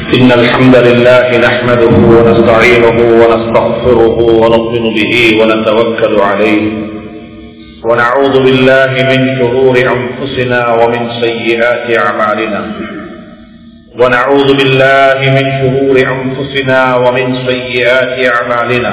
إن الحمد لله نحمده ونستعينه ونستغفره ونؤمن به ونتوكل عليه ونعوذ بالله من شرور أنفسنا ومن سيئات أعمالنا ونعوذ بالله من شرور أنفسنا ومن سيئات أعمالنا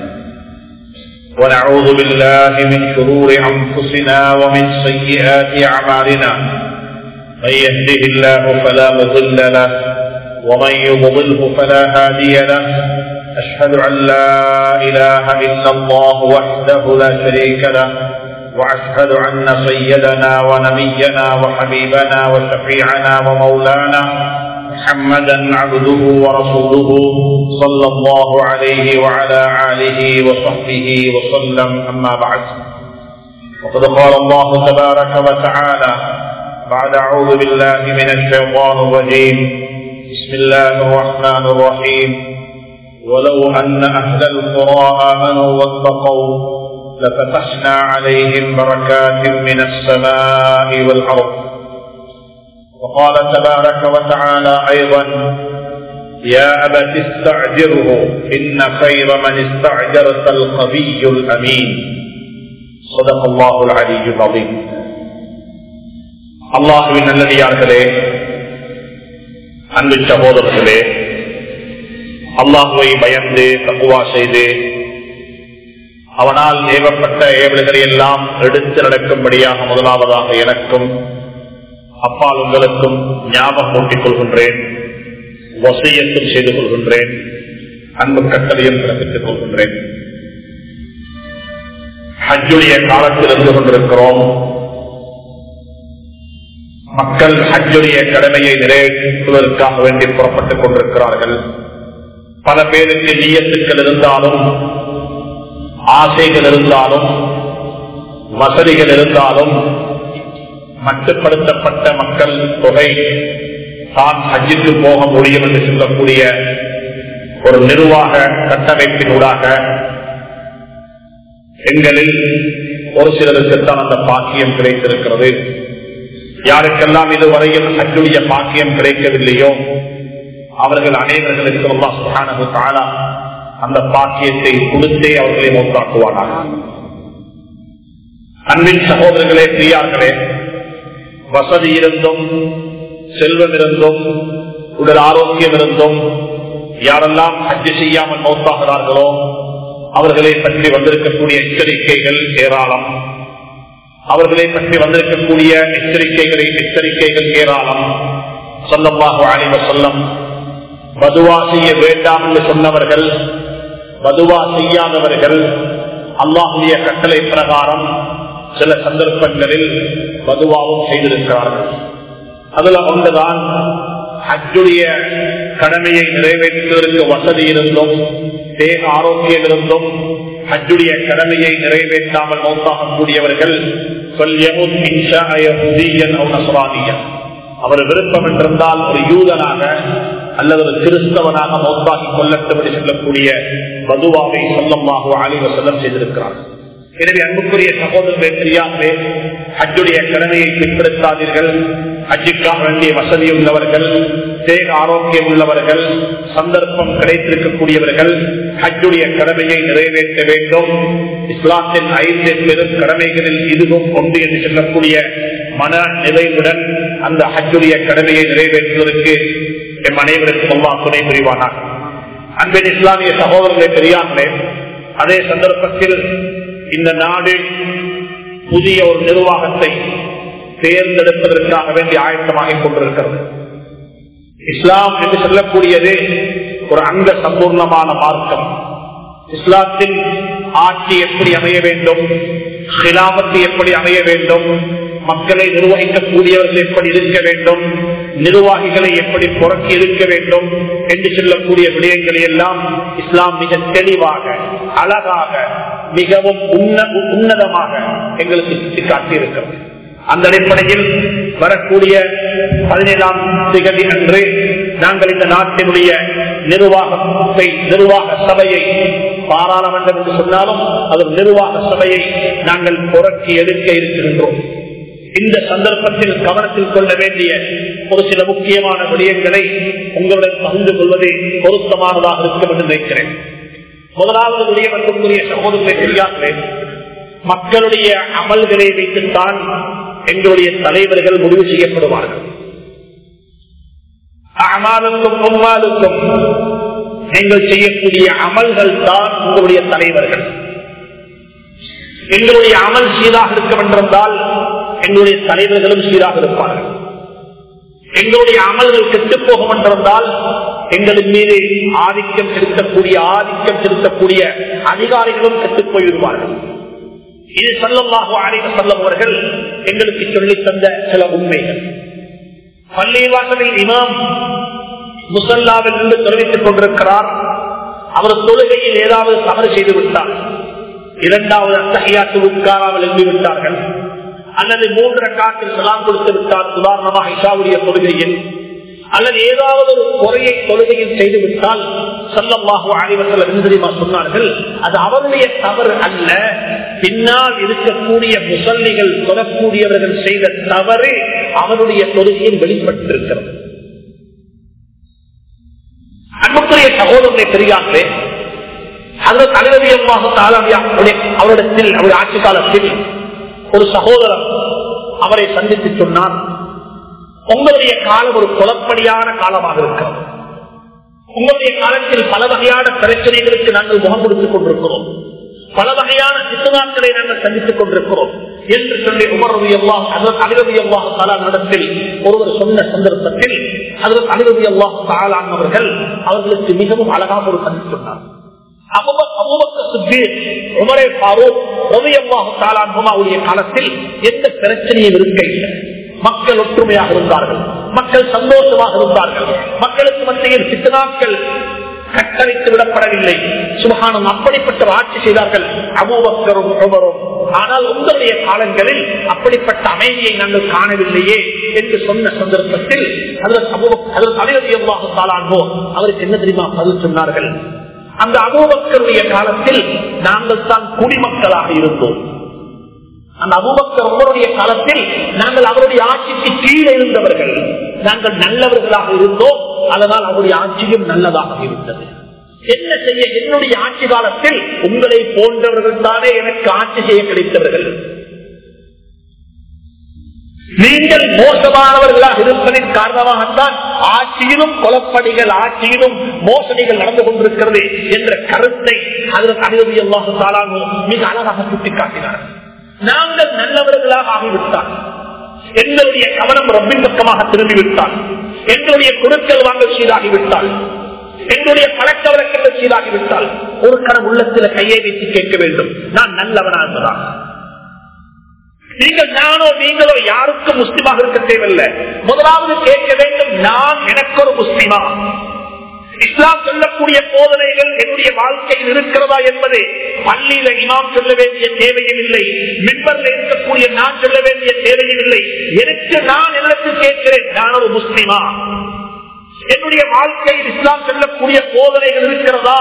ونعوذ بالله من شرور أنفسنا ومن سيئات أعمالنا من يهده الله فلا مضل له ومن يضلله فلا هادي له أشهد أن لا إله إلا الله وحده لا شريك له وأشهد أن سيدنا ونبينا وحبيبنا وشفيعنا ومولانا محمدا عبده ورسوله صلى الله عليه وعلى آله وصحبه وسلم أما بعد وقد قال الله تبارك وتعالى بعد أعوذ بالله من الشيطان الرجيم بسم الله الرحمن الرحيم ولو أن أهل القرى آمنوا واتقوا لفتحنا عليهم بركات من السماء والأرض وقال تبارك وتعالى أيضا يا أبت استعجره إن خير من استعجرت القوي الأمين صدق الله العلي العظيم அல்லாஹுவின் நல்லடியார்களே அன்பு சகோதரர்களே அல்லாஹுவை பயந்து தக்குவா செய்து அவனால் ஏவப்பட்ட ஏவல்களை எல்லாம் எடுத்து நடக்கும்படியாக முதலாவதாக எனக்கும் அப்பால் உங்களுக்கும் ஞாபகம் ஊட்டிக் கொள்கின்றேன் வசியத்தும் செய்து கொள்கின்றேன் அன்பு கட்டளையும் பிறப்பித்துக் கொள்கின்றேன் ஹஜ்ஜுடைய காலத்தில் இருந்து கொண்டிருக்கிறோம் மக்கள் ஹஜ்ஜுடைய கடமையை நிறைவேற்றுவதற்காக வேண்டி புறப்பட்டுக் கொண்டிருக்கிறார்கள் பல பேருக்கு நீயத்துக்கள் இருந்தாலும் ஆசைகள் இருந்தாலும் வசதிகள் இருந்தாலும் மட்டுப்படுத்தப்பட்ட மக்கள் தொகை தான் ஹஜ்ஜுக்கு போக முடியும் என்று சொல்லக்கூடிய ஒரு நிர்வாக கட்டமைப்பினூடாக எங்களில் ஒரு சிலருக்குத்தான் அந்த பாக்கியம் கிடைத்திருக்கிறது யாருக்கெல்லாம் இதுவரையில் ஹஜ்ஜுடைய பாக்கியம் கிடைக்கவில்லையோ அவர்கள் அனைவர்களுக்கு அல்லா சுகானு தானா அந்த பாக்கியத்தை கொடுத்தே அவர்களை நோக்காக்குவானாக அன்பின் சகோதரர்களே பிரியார்களே வசதி இருந்தும் செல்வம் இருந்தும் உடல் ஆரோக்கியம் இருந்தும் யாரெல்லாம் ஹஜ்ஜு செய்யாமல் நோக்காகிறார்களோ அவர்களை பற்றி வந்திருக்கக்கூடிய எச்சரிக்கைகள் ஏராளம் அவர்களை பற்றி வந்திருக்கக்கூடிய எச்சரிக்கைகளை எச்சரிக்கைகள் ஏராளம் சொல்லமாக அணிவ சொல்லம் மதுவா செய்ய வேண்டாம் என்று சொன்னவர்கள் மதுவா செய்யாதவர்கள் அல்லாஹுடைய கட்டளை பிரகாரம் சில சந்தர்ப்பங்களில் மதுவாவும் செய்திருக்கிறார்கள் அதுல ஒன்றுதான் ஹஜ்ஜுடைய கடமையை நிறைவேற்றுவதற்கு வசதி இருந்தும் தேக ஆரோக்கியம் இருந்தும் ஹஜ்ஜுடைய கடமையை நிறைவேற்றாமல் நோக்காகக்கூடியவர்கள் அவர் விருப்பம் என்றிருந்தால் ஒரு யூதனாக அல்லது ஒரு கிறிஸ்தவனாக மௌத்தாகி கொல்லட்டும் என்று சொல்லக்கூடிய மதுவாவை சொல்லமாக ஆலிவ செல்லம் செய்திருக்கிறார் எனவே அன்புக்குரிய சகோதரர்களே தெரியாமலே ஹஜ்ஜுடைய கடமையை பின்படுத்தாதீர்கள் ஹஜ்ஜுக்காக வேண்டிய வசதி உள்ளவர்கள் தேக ஆரோக்கியம் உள்ளவர்கள் சந்தர்ப்பம் கிடைத்திருக்கக்கூடியவர்கள் ஹஜ்ஜுடைய கடமையை நிறைவேற்ற வேண்டும் இஸ்லாத்தின் ஐந்து பெரும் கடமைகளில் இதுவும் ஒன்று என்று சொல்லக்கூடிய மன நிறைவுடன் அந்த ஹஜ்ஜுடைய கடமையை நிறைவேற்றுவதற்கு எம் அனைவருக்கும் அல்லா துணை புரிவானார் அன்பின் இஸ்லாமிய சகோதரர்களை பெரியார்களே அதே சந்தர்ப்பத்தில் இந்த நாடு புதிய ஒரு நிர்வாகத்தை தேர்ந்தெடுப்பதற்காக வேண்டி ஆயத்தமாக கொண்டிருக்கிறது இஸ்லாம் என்று சொல்லக்கூடியது ஒரு அங்க சம்பூர்ணமான மார்க்கம் இஸ்லாத்தின் ஆட்சி எப்படி அமைய வேண்டும் ஹிலாபத்து எப்படி அமைய வேண்டும் மக்களை நிர்வகிக்கக்கூடியவர்கள் எப்படி இருக்க வேண்டும் நிர்வாகிகளை எப்படி புறக்கி இருக்க வேண்டும் என்று சொல்லக்கூடிய விடயங்களை எல்லாம் இஸ்லாம் மிக தெளிவாக அழகாக மிகவும் உன்னதமாக எங்களுக்கு சுட்டிக்காட்டியிருக்கிறது அந்த அடிப்படையில் வரக்கூடிய பதினேழாம் திகதி அன்று நாங்கள் இந்த நாட்டினுடைய நிர்வாகத்தை நிர்வாக சபையை பாராளுமன்றம் என்று சொன்னாலும் அது நிர்வாக சபையை நாங்கள் புரட்சி எடுக்க இருக்கின்றோம் இந்த சந்தர்ப்பத்தில் கவனத்தில் கொள்ள வேண்டிய ஒரு சில முக்கியமான விடயங்களை உங்களுடன் பகிர்ந்து கொள்வது பொருத்தமானதாக இருக்கும் என்று நினைக்கிறேன் முதலாவது விடயம் அன்புக்குரிய சகோதரர்களை தெரியாமலே மக்களுடைய அமல்களை வைத்துத்தான் எங்களுடைய தலைவர்கள் முடிவு செய்யப்படுவார்கள் அமாலுக்கும் உம்மாலுக்கும் நீங்கள் செய்யக்கூடிய அமல்கள் தான் உங்களுடைய தலைவர்கள் எங்களுடைய அமல் சீராக இருக்க வென்றிருந்தால் எங்களுடைய தலைவர்களும் சீராக இருப்பார்கள் எங்களுடைய அமல்கள் கெட்டுப் போக வென்றிருந்தால் எங்களின் மீது ஆதிக்கம் செலுத்தக்கூடிய ஆதிக்கம் செலுத்தக்கூடிய அதிகாரிகளும் கெட்டுப் போய்விடுவார்கள் இது சொல்லமாக ஆடிக்க சொல்லும் அவர்கள் எங்களுக்கு சொல்லித் தந்த சில உண்மைகள் பள்ளிவாசலில் இமாம் முசல்லாவில் இருந்து தெரிவித்துக் கொண்டிருக்கிறார் அவர் தொழுகையில் ஏதாவது தவறு செய்து விட்டார் இரண்டாவது அத்தகையாத்து உட்காராமல் எழுதிவிட்டார்கள் அல்லது மூன்று காட்டில் சலாம் கொடுத்து விட்டார் உதாரணமாக இஷாவுடைய தொழுகையில் அல்லது ஏதாவது ஒரு குறையை தொழுகையில் செய்து விட்டால் சொல்லமாக அனைவர்கள் தெரியுமா சொன்னார்கள் அது அவருடைய தவறு அல்ல பின்னால் இருக்கக்கூடிய முசல்லிகள் தொடக்கூடியவர்கள் செய்த தவறு அவருடைய தொழுகையில் வெளிப்பட்டிருக்கிறது அன்புக்குரிய சகோதரனை தெரியாமலே அதில் தலைவதியமாக அவரிடத்தில் அவருடைய ஆட்சி காலத்தில் ஒரு சகோதரர் அவரை சந்தித்து சொன்னார் உங்களுடைய காலம் ஒரு குழப்படியான காலமாக இருக்கிறது உங்களுடைய காலத்தில் பல வகையான பிரச்சனைகளுக்கு நாங்கள் முகம் கொடுத்துக் கொண்டிருக்கிறோம் பல வகையான சித்துனாக்களை நாங்கள் சந்தித்துக் கொண்டிருக்கிறோம் என்று சொல்லி உமரது எல்லாம் அலுவதி அல்லாஹ் தாலானிடத்தில் ஒருவர் சொன்ன சந்தர்ப்பத்தில் அதில் அலுவதி அல்லாஹ் தாலானவர்கள் அவர்களுக்கு மிகவும் அழகாக ஒரு சந்தி சொன்னார் காலத்தில் எந்த பிரச்சனையும் இருக்க இல்லை மக்கள் ஒற்றுமையாக இருந்தார்கள் மக்கள் சந்தோஷமாக இருந்தார்கள் மக்களுக்கு மத்தியில் சித்தனாக்கள் கட்டளைத்து விடப்படவில்லை சுபகானம் அப்படிப்பட்ட ஆட்சி செய்தார்கள் அபூபக்கரும் உமரும் ஆனால் உங்களுடைய காலங்களில் அப்படிப்பட்ட அமைதியை நாங்கள் காணவில்லையே என்று சொன்ன சந்தர்ப்பத்தில் அதில் தலைவதியமாக தாளான்போ அவருக்கு என்ன தெரியுமா பதில் சொன்னார்கள் அந்த அபூபக்கருடைய காலத்தில் நாங்கள் தான் குடிமக்களாக இருந்தோம் அந்த அபூபக்கர் உங்களுடைய காலத்தில் நாங்கள் அவருடைய ஆட்சிக்கு கீழே இருந்தவர்கள் நாங்கள் நல்லவர்களாக இருந்தோம் அதனால் அவருடைய ஆட்சியும் நல்லதாக இருந்தது என்ன செய்ய என்னுடைய ஆட்சி காலத்தில் உங்களை போன்றவர்கள் தானே எனக்கு ஆட்சி செய்ய கிடைத்தவர்கள் நீங்கள் மோசமானவர்களாக இருப்பதின் காரணமாகத்தான் ஆட்சியிலும் கொலப்படிகள் ஆட்சியிலும் மோசடிகள் நடந்து கொண்டிருக்கிறது என்ற கருத்தை அதில் அனுமதி எல்லாம் மிக அழகாக சுட்டிக்காட்டினார் நாங்கள் நல்லவர்களாக ஆகிவிட்டார் எங்களுடைய கவனம் ரொம்பின் பக்கமாக திரும்பிவிட்டால் எங்களுடைய கொடுக்கல் வாங்கல் சீராகிவிட்டால் எங்களுடைய பழக்க வழக்கங்கள் சீராகிவிட்டால் ஒரு கணம் உள்ளத்தில் கையை வைத்து கேட்க வேண்டும் நான் நல்லவனா என்பதான் நீங்கள் நானோ நீங்களோ யாருக்கும் முஸ்லிமாக இருக்க தேவையில்லை முதலாவது கேட்க வேண்டும் நான் எனக்கு ஒரு முஸ்லிமா இஸ்லாம் சொல்லக்கூடிய போதனைகள் என்னுடைய வாழ்க்கையில் இருக்கிறதா என்பது பள்ளியில இமாம் சொல்ல வேண்டிய தேவையும் இல்லை மின்பர்ல இருக்கக்கூடிய நான் சொல்ல வேண்டிய தேவையும் இல்லை எனக்கு நான் எனக்கு கேட்கிறேன் நான் ஒரு முஸ்லிமா என்னுடைய வாழ்க்கையில் இஸ்லாம் சொல்லக்கூடிய போதனைகள் இருக்கிறதா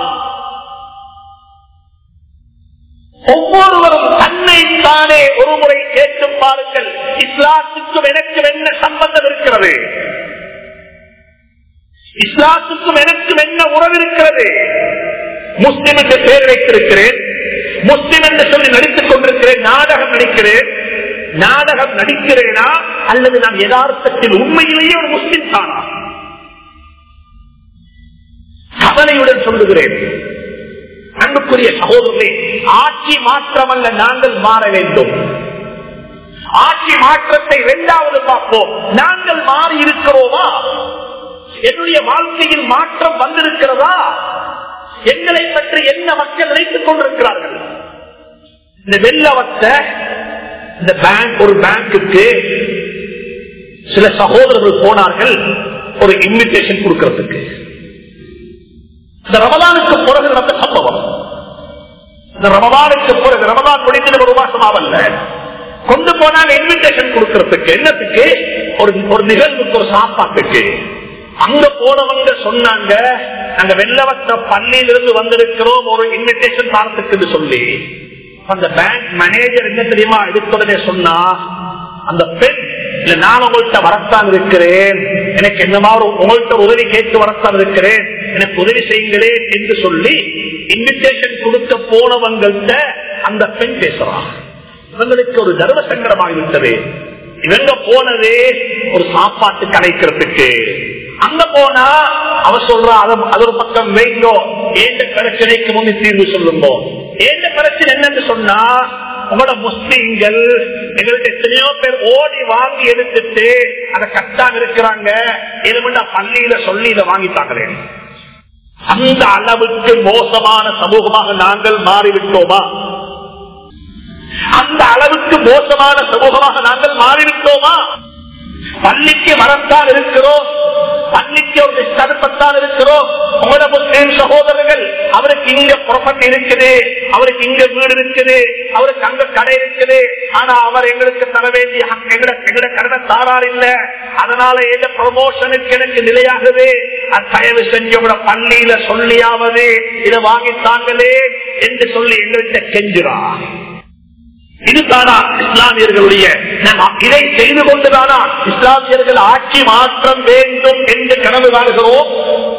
ஒவ்வொருவரும் தன்னை தானே ஒரு முறை கேட்டு பாருங்கள் இஸ்லாத்துக்கும் எனக்கும் என்ன சம்பந்தம் இருக்கிறது இஸ்லாத்துக்கும் எனக்கும் என்ன உறவு இருக்கிறது முஸ்லிம் என்று பெயர் வைத்திருக்கிறேன் முஸ்லிம் என்று சொல்லி நடித்துக் கொண்டிருக்கிறேன் நாடகம் நடிக்கிறேன் நாடகம் நடிக்கிறேனா அல்லது நான் யதார்த்தத்தில் உண்மையிலேயே ஒரு முஸ்லிம் தானா கவலையுடன் சொல்லுகிறேன் அன்புக்குரிய சகோதரர்களே ஆட்சி மாற்றம் அல்ல நாங்கள் மாற வேண்டும் ஆட்சி மாற்றத்தை இரண்டாவது பார்ப்போம் நாங்கள் மாறி இருக்கிறோமா என்னுடைய வாழ்க்கையில் மாற்றம் வந்திருக்கிறதா எங்களை பற்றி என்ன மக்கள் நினைத்துக் கொண்டிருக்கிறார்கள் இந்த வெள்ளவத்த இந்த பேங்க் ஒரு பேங்குக்கு சில சகோதரர்கள் போனார்கள் ஒரு இன்விடேஷன் கொடுக்கறதுக்கு இந்த ரமதானுக்கு பிறகு நடந்த சம்பவம் இந்த ரமதானுக்கு பிறகு ரமதான் முடிந்து ஒரு மாசம் ஆவல்ல கொண்டு போனாங்க இன்விடேஷன் கொடுக்கறதுக்கு என்னத்துக்கு ஒரு ஒரு நிகழ்வுக்கு ஒரு சாப்பாட்டுக்கு அங்க போனவங்க சொன்னாங்க நாங்க வெள்ளவத்த பள்ளியிலிருந்து வந்திருக்கிறோம் ஒரு இன்விடேஷன் தரத்துக்கு சொல்லி அந்த பேங்க் மேனேஜர் என்ன தெரியுமா எடுத்துடனே சொன்னா அந்த பெண் இல்ல நான் உங்கள்கிட்ட வரத்தான் இருக்கிறேன் எனக்கு என்னமா ஒரு உங்கள்கிட்ட உதவி கேட்டு வரத்தான் இருக்கிறேன் எனக்கு உதவி செய்யுங்களேன் என்று சொல்லி இன்விடேஷன் கொடுக்க போனவங்கள்ட்ட அந்த பெண் பேசுறான் இவங்களுக்கு ஒரு தர்ம சங்கடமாகிவிட்டது இவங்க போனதே ஒரு சாப்பாட்டு கலைக்கிறதுக்கு அங்க போனா அவ சொல்றா அத- அது ஒரு பக்கம் வைங்கோ ஏந்த பிரச்சனைக்கு முன்னே தீர்வு சொல்லுங்க ஏந்த பிரச்சனை என்னன்னு சொன்னா உங்களோட முஸ்லீம்கள் எங்களுக்கு எத்தனையோ பேர் ஓடி வாங்கி எடுத்துட்டு அதை கட்டாக இருக்கிறாங்க எதுமெண்டா பள்ளியில சொல்லி இதை வாங்கிட்டாங்களே அந்த அளவுக்கு மோசமான சமூகமாக நாங்கள் மாறிவிட்டோமா அந்த அளவுக்கு மோசமான சமூகமாக நாங்கள் மாறிவிட்டோமா பள்ளிக்கு வரத்தான் இருக்கிறோம் பள்ளிக்கு ஒரு தடுப்பத்தான் இருக்கிறோம் உங்களோட முஸ்லீம் சகோதரர்கள் அவருக்கு இங்க ப்ராப்பர்ட்டி இருக்குது அவருக்கு இங்க வீடு இருக்குது அவருக்கு அங்க கடை இருக்குது ஆனா அவர் எங்களுக்கு தர வேண்டிய ஹக் எங்கட எங்கட கடனை தாரார் இல்ல அதனால எந்த ப்ரமோஷனுக்கு எனக்கு நிலையாகுது அது தயவு செஞ்சு உங்களோட பள்ளியில சொல்லியாவது இதை வாங்கித்தாங்களே என்று சொல்லி எங்கள்கிட்ட கெஞ்சுறா இதுதானா இஸ்லாமியர்களுடைய நாம் இதை செய்து கொண்டுதானா இஸ்லாமியர்கள் ஆட்சி மாற்றம் வேண்டும் என்று கனவு காணுகிறோம்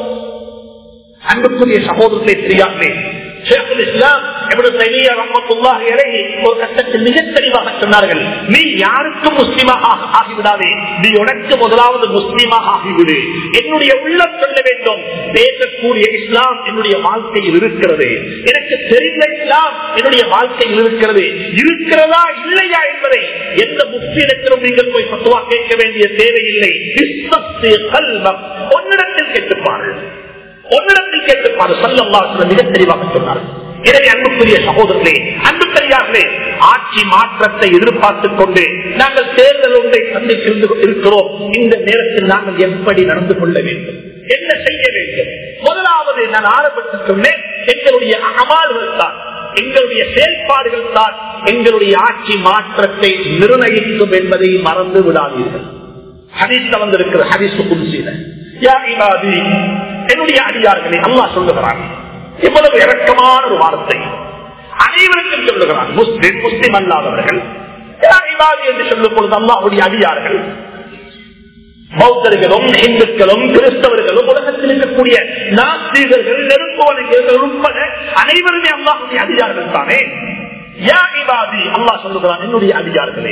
அன்புக்குரிய சகோதரத்தை தெரியாமே ஷேகுல் இஸ்லாம் எவ்வளவு தனியா ரஹ்மத்துல்லாஹி அலைஹி ஒரு கட்டத்தில் மிக தெளிவாக சொன்னார்கள் நீ யாருக்கும் முஸ்லிமாக ஆக- ஆகிவிடாதே நீ உனக்கு முதலாவது முஸ்லிமாக ஆகிவிடு என்னுடைய உள்ளம் சொல்ல வேண்டும் பேசக்கூடிய இஸ்லாம் என்னுடைய வாழ்க்கையில் இருக்கிறது எனக்கு தெரிந்த இஸ்லாம் என்னுடைய வாழ்க்கையில் இருக்கிறது இருக்கிறதா இல்லையா என்பதை எந்த முஸ்லிடத்திலும் நீங்கள் போய் பத்துவா கேட்க வேண்டிய தேவையில்லை இஸ்ஸத்து கல்வம். உன்னிடத்தில் கேட்டுப்பார்கள் ஒன்னிடத்தில் கேட்டுப்பாரு சொல்லல்லா மிக தெளிவாக சொன்னார் எனவே அன்புக்குரிய சகோதரர்களே அன்பு பெரியார்களே ஆட்சி மாற்றத்தை எதிர்பார்த்துக் கொண்டு நாங்கள் தேர்தல் ஒன்றை சந்தித்து இருக்கிறோம் இந்த நேரத்தில் நாங்கள் எப்படி நடந்து கொள்ள வேண்டும் என்ன செய்ய வேண்டும் முதலாவது நான் ஆரம்பித்து சொன்னேன் எங்களுடைய அமால்கள் தான் எங்களுடைய செயல்பாடுகள் தான் எங்களுடைய ஆட்சி மாற்றத்தை நிர்ணயிக்கும் என்பதை மறந்து விடாதீர்கள் ஹதீஸ்ல வந்திருக்கிற ஹதீஸ் குன்சீல யா இபாதி என்னுடைய அடியார்களே அல்லாஹ் சொல்லுகிறான் இவ்வளவு இறக்கமான ஒரு வார்த்தை அனைவருக்கும் சொல்லுகிறான் முஸ்லிம் முஸ்லிம் அல்லாதவர்கள் யா இபாதி என்று சொல்லும் பொழுது அல்லாஹுடைய அடியார்கள் பௌத்தர்களும் இந்துக்களும் கிறிஸ்தவர்களும் உலகத்தில் இருக்கக்கூடிய நாஸ்திகர்கள் நெருங்குவர்கள் உட்பட அனைவருமே அல்லாஹுடைய அதிகாரிகள் தானே யா இபாதி அல்லாஹ் சொல்லுகிறான் என்னுடைய அதிகாரிகளே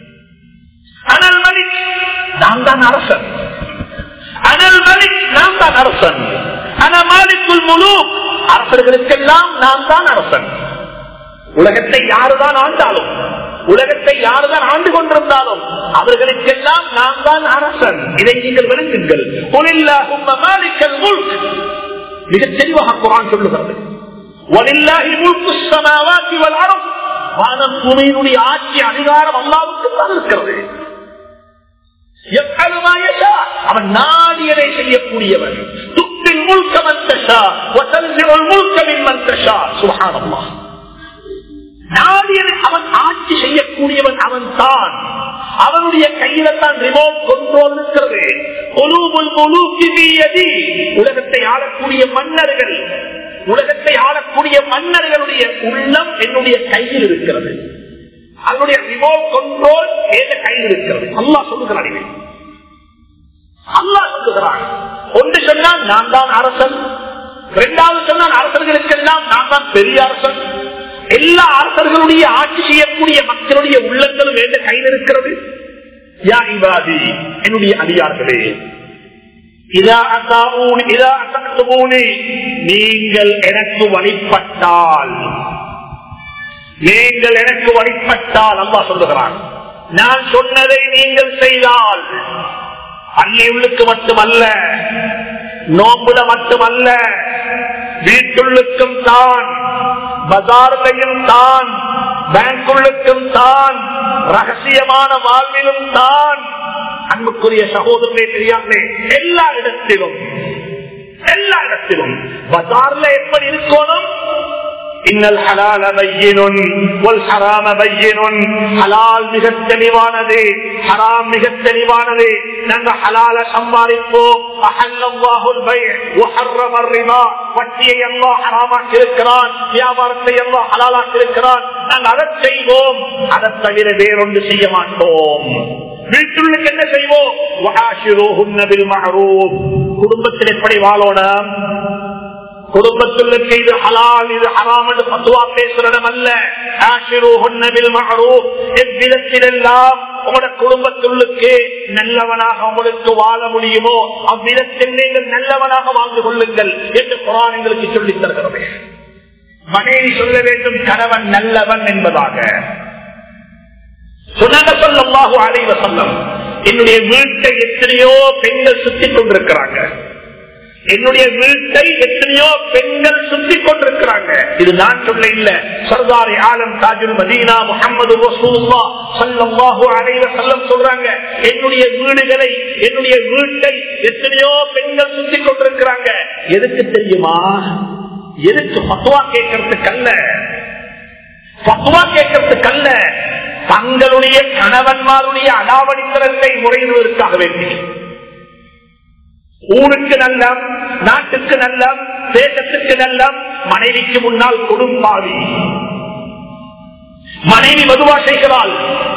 அனல் மலிக் நான் தான் அரசன் அனல் மலிக் நான் தான் அரசன் அன மாலிக்குள் முழு அரசர்களுக்கெல்லாம் நான் தான் அரசன் உலகத்தை யாருதான் ஆண்டாலும் உலகத்தை யாருதான் ஆண்டு கொண்டிருந்தாலும் அவர்களுக்கெல்லாம் நான் தான் அரசன் இதை நீங்கள் விளங்குங்கள் "குலில்லாஹும்ம மாலிக்கல் முல்க்." மிகத் தெளிவாக குரான் சொல்லுகிறது "வலில்லாஹி முல்கு ஸமாவாத்தி வல் அர்த்." வானம் பூமியினுடைய ஆட்சி அதிகாரம் அல்லாவுக்கு தான் இருக்கிறது يفعل ما يشاء. அவன் நாடியதை செய்யக்கூடியவன் துப்பின் முழுக்க மந்தஷா வசல்சிவல் முழுக்க மின் மந்தஷா சுகானம்மா நாடியதை அவன் ஆட்சி செய்யக்கூடியவன் அவன் தான் அவனுடைய கையில தான் ரிமோட் கண்ட்ரோல் இருக்கிறது கொலூபுல் முலூக்கி பியதி. உலகத்தை ஆளக்கூடிய மன்னர்கள் உலகத்தை ஆளக்கூடிய மன்னர்களுடைய உள்ளம் என்னுடைய கையில் இருக்கிறது அதனுடைய ரிமோட் கண்ட்ரோல் ஏத கையில் இருக்கிறது அல்லாஹ் சொல்லுகிறான் இதை அல்லாஹ் சொல்லுகிறான் ஒன்று சொன்னால் நான் தான் அரசன் இரண்டாவது சொன்னால் அரசர்களுக்கெல்லாம் நான் தான் பெரிய அரசன் எல்லா அரசர்களுடைய ஆட்சி செய்யக்கூடிய மக்களுடைய உள்ளங்களும் எந்த கையில் இருக்கிறது யா இபாதி என்னுடைய அதிகார்களே இதா அத்தாவூனி, இதா அத்தக்துமூனி, நீங்கள் எனக்கு வழிபட்டால் நீங்கள் எனக்கு வழிபட்டால் அல்லா சொல்லுகிறான் நான் சொன்னதை நீங்கள் செய்தால் அந்நியுள்ளுக்கு மட்டுமல்ல நோம்புல மட்டுமல்ல வீட்டுள்ளுக்கும் தான் பஜார்லையும் தான் பேங்குள்ளுக்கும் தான் ரகசியமான வாழ்விலும் தான் அன்புக்குரிய சகோதரனை தெரியாமலே எல்லா இடத்திலும் எல்லா இடத்திலும் பஜார்ல எப்படி இருக்கணும் இன்னல் ஹலால பையினுன் ஒல் ஹராம பையினுன் ஹலால் மிக தெளிவானது ஹராம் மிக தெளிவானது நாங்க ஹலால சம்பாதிப்போம் அஹல்லல்லாஹுல் பை வஹர்ரம ரிபா வட்டியை அல்லாஹ் ஹராமாக்கி இருக்கிறான் வியாபாரத்தை அல்லாஹ் ஹலாலாக்கி இருக்கிறான் நாங்கள் அதை செய்வோம் அதை தவிர வேறொன்று செய்ய மாட்டோம் வீட்டுள்ளுக்கு என்ன செய்வோம் வஹாஷிரூஹுன்ன பில் மஅரூஃப் குடும்பத்தில் எப்படி வாழணும் குடும்பத்துள்ளுக்கு இது ஹலால் இது ஹராம் என்று பத்துவா பேசுறடம் அல்ல எவ்விதத்திலெல்லாம் உங்களோட குடும்பத்துள்ளுக்கு நல்லவனாக உங்களுக்கு வாழ முடியுமோ அவ்விதத்தில் நீங்கள் நல்லவனாக வாழ்ந்து கொள்ளுங்கள் என்று குரான் எங்களுக்கு சொல்லித் தருகிறது மனைவி சொல்ல வேண்டும் கணவன் நல்லவன் என்பதாக சொன்னாங்க சொல்லல்லாஹு அலைவ சொல்லம் என்னுடைய வீட்டை எத்தனையோ பெண்கள் சுத்தி கொண்டிருக்கிறாங்க என்னுடைய வீட்டை எத்தனையோ பெண்கள் சுத்தி கொண்டிருக்கிறாங்க இது நான் சொல்ல இல்ல சர்தாரி ஆலம் தாஜுல் மதீனா முகமது ரசூலுல்லா ஸல்லல்லாஹு அலைஹி வஸல்லம் சொல்றாங்க என்னுடைய வீடுகளை என்னுடைய வீட்டை எத்தனையோ பெண்கள் சுத்தி கொண்டிருக்கிறாங்க எதுக்கு தெரியுமா எதுக்கு பத்துவா கேட்கறதுக்கு அல்ல பத்துவா கேட்கறதுக்கு அல்ல தங்களுடைய கணவன்மாருடைய அடாவடித்தனத்தை முறையிடுவதற்காக வேண்டி ஊருக்கு நல்லம் நாட்டுக்கு நல்லம் தேசத்துக்கு நல்லம் மனைவிக்கு முன்னால் கொடும்பாவி மனைவி மதுவா செய்கிறாள்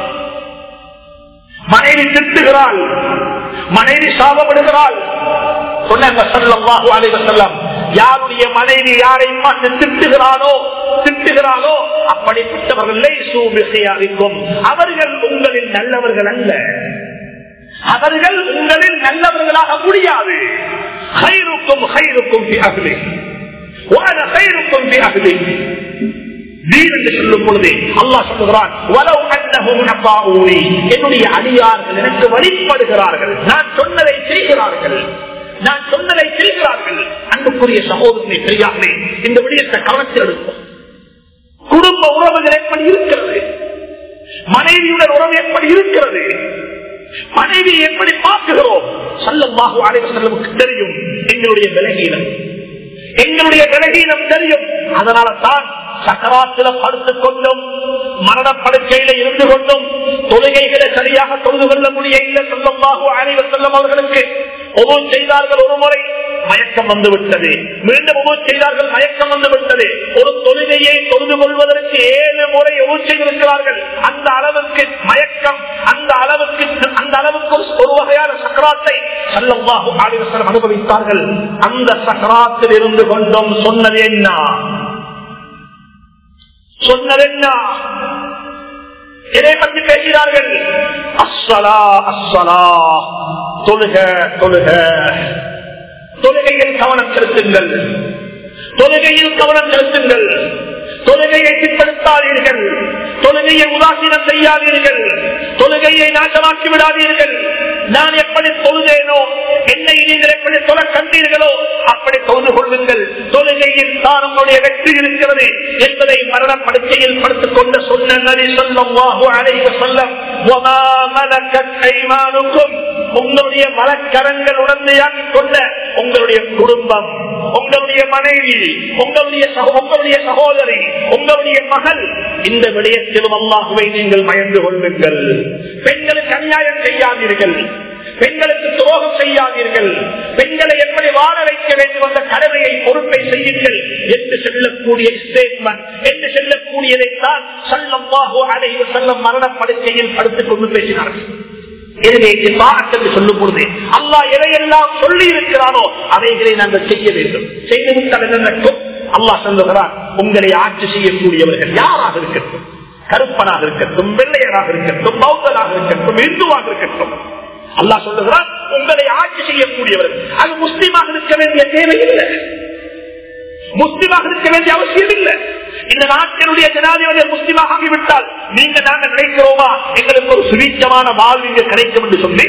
மனைவி திட்டுகிறாள் மனைவி சாபப்படுகிறாள் சொன்னாங்க ஸல்லல்லாஹு அலைஹி வஸல்லம் யாருடைய மனைவி யாரை பார்த்து திட்டுகிறானோ திட்டுகிறானோ அப்படிப்பட்டவர்களை சூபிசையாவிக்கும் அவர்கள் உங்களில் நல்லவர்கள் அல்ல அவர்கள் உங்களில் நல்லவர்களாக முடியாது ஹைருக்கும் ஹைருக்கும் அகலே ஹைருக்கும் அகலே வீர் என்று சொல்லும் பொழுது அல்லாஹ் சொல்லுகிறான் "வலவ் அன்னஹும் நஃபாஊனி", என்னுடைய அடியார்கள் எனக்கு வழிபடுகிறார்கள் நான் சொன்னதை செய்கிறார்கள் நான் சொன்னதை செய்கிறார்கள் அன்புக்குரிய சகோதரனை பெரியார்களே இந்த விடயத்தை கவனத்தில் எடுப்போம் குடும்ப உறவுகள் எப்படி இருக்கிறது மனைவியுடன் உறவு எப்படி இருக்கிறது மனைவி எப்படி பார்க்குகிறோம் சல்லமாக அனைவருக்கு தெரியும் எங்களுடைய விலகீனம் எங்களுடைய விலகீனம் தெரியும் அதனால தான் சக்கராத்தில படுத்துக் கொண்டும் மரணப்படுக்கையில இருந்து கொண்டும் தொழுகைகளை சரியாக தொழுது கொள்ள முடியவில்லை சொல்லமாக அனைவர் செல்லும் அவர்களுக்கு ஒவ்வொரு செய்தார்கள் ஒரு முறை மயக்கம் வந்து விட்டது மீண்டும் ஒவ்வொரு செய்தார்கள் மயக்கம் வந்து விட்டது ஒரு தொழுகையை தொழுது கொள்வதற்கு ஏழு முறை ஒவ்வொரு செய்திருக்கிறார்கள் அந்த அளவுக்கு மயக்கம் அந்த அளவுக்கு அந்த அளவுக்கு ஒரு வகையான சக்கராத்தை சல்லல்லாஹு அலைஹி வஸல்லம் அனுபவித்தார்கள் அந்த சக்கராத்தில் இருந்து கொண்டும் சொன்னது என்ன சொன்னது என்ன எதை பற்றி பேசினார்கள் அஸ்ஸலா அஸ்ஸலா தொழுக தொழுக தொழுகையில் கவனம் செலுத்துங்கள் தொழுகையில் கவனம் செலுத்துங்கள் தொழுகையை பிற்படுத்தாதீர்கள் தொழுகையை உதாசீனம் செய்யாதீர்கள் தொழுகையை நாசமாக்கி விடாதீர்கள் நான் எப்படி தொழுதேனோ என்னை நீங்கள் எப்படி தொழ கண்டீர்களோ அப்படி தொழுது கொள்ளுங்கள் தொழுகையில் தான் உங்களுடைய வெற்றி இருக்கிறது என்பதை மரணப்படுக்கையில் படுத்துக் கொண்டு சொன்ன நபி ஸல்லல்லாஹு அலைஹி வஸல்லம் வமா மலக்கத் ஐமானுக்கும் உங்களுடைய மலக்கரங்கள் உடந்தையாக்கிக் கொண்ட உங்களுடைய குடும்பம் உங்களுடைய மனைவி உங்களுடைய சகோ- உங்களுடைய சகோதரி உங்களுடைய மகள் இந்த விடயத்திலும் அல்லாஹுவை நீங்கள் மயந்து கொள்ளுங்கள் பெண்களுக்கு அநியாயம் செய்யாதீர்கள் பெண்களுக்கு துரோகம் செய்யாதீர்கள் பெண்களை எப்படி வாழ வைக்க வேண்டும் என்ற கடமையை பொறுப்பை செய்யுங்கள் என்று சொல்லக்கூடிய ஸ்டேட்மெண்ட் என்று சொல்லக்கூடியதைத்தான் சல்லம்வாகோ அடைவு செல்லம் மரணப்படுக்கையில் படுத்துக் கொண்டு பேசினார்கள் எனவே இப்பாத் என்று சொல்லும் பொழுது அல்லாஹ் எதையெல்லாம் சொல்லி இருக்கிறானோ அவைகளை நாங்கள் செய்ய வேண்டும் செய்துவிட்டால் என்ன நடக்கும் அல்லாஹ் சொல்லுகிறான் உங்களை ஆட்சி செய்யக்கூடியவர்கள் யாராக இருக்கட்டும் கருப்பனாக இருக்கட்டும் வெள்ளையராக இருக்கட்டும் பௌத்தனாக இருக்கட்டும் இந்துவாக இருக்கட்டும் அல்லாஹ் சொல்லுகிறான் உங்களை ஆட்சி செய்யக்கூடியவர்கள் அது முஸ்லீமாக இருக்க வேண்டிய தேவையில்லை முஸ்லிமாக இருக்க வேண்டிய அவசியம் இல்லை இந்த நாட்டினுடைய ஜனாதிபதி முஸ்லிமாக ஆகிவிட்டால் நீங்க நாங்க நினைக்கிறோமா எங்களுக்கு ஒரு சுவீச்சமான வாழ்வு இங்க கிடைக்கும் என்று சொல்லி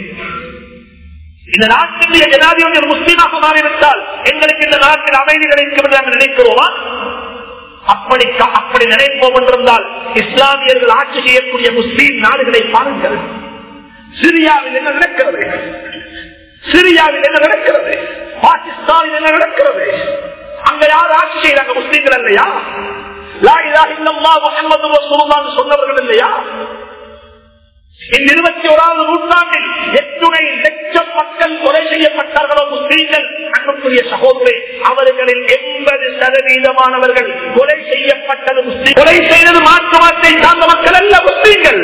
இந்த நாட்டினுடைய ஜனாதிபதி ஒரு முஸ்லீமாக மாறிவிட்டால் எங்களுக்கு இந்த நாட்டில் அமைதி கிடைக்கும் என்று நாங்கள் நினைக்கிறோமா அப்படி அப்படி நினைப்போம் என்றிருந்தால் இஸ்லாமியர்கள் ஆட்சி செய்யக்கூடிய முஸ்லீம் நாடுகளை பாருங்கள் சிரியாவில் என்ன நடக்கிறது சிரியாவில் என்ன நடக்கிறது பாகிஸ்தானில் என்ன நடக்கிறது அங்க யார் ஆட்சி செய்யறாங்க முஸ்லீம்கள் இல்லையா லா இலாஹ இல்லல்லாஹ் முஹம்மது ரசூலுல்லாஹ் சொன்னவர்கள் இல்லையா இந்த இருபத்தி ஓராவது நூற்றாண்டில் எத்துணை லட்சம் மக்கள் கொலை செய்யப்பட்டார்களோ முஸ்லீம்கள் அன்புக்குரிய சகோதரே அவர்களில் எண்பது சதவீதமானவர்கள் கொலை செய்யப்பட்டது முஸ்லீம் கொலை செய்தது மாற்று வார்த்தை சார்ந்த மக்கள் அல்ல முஸ்லீம்கள்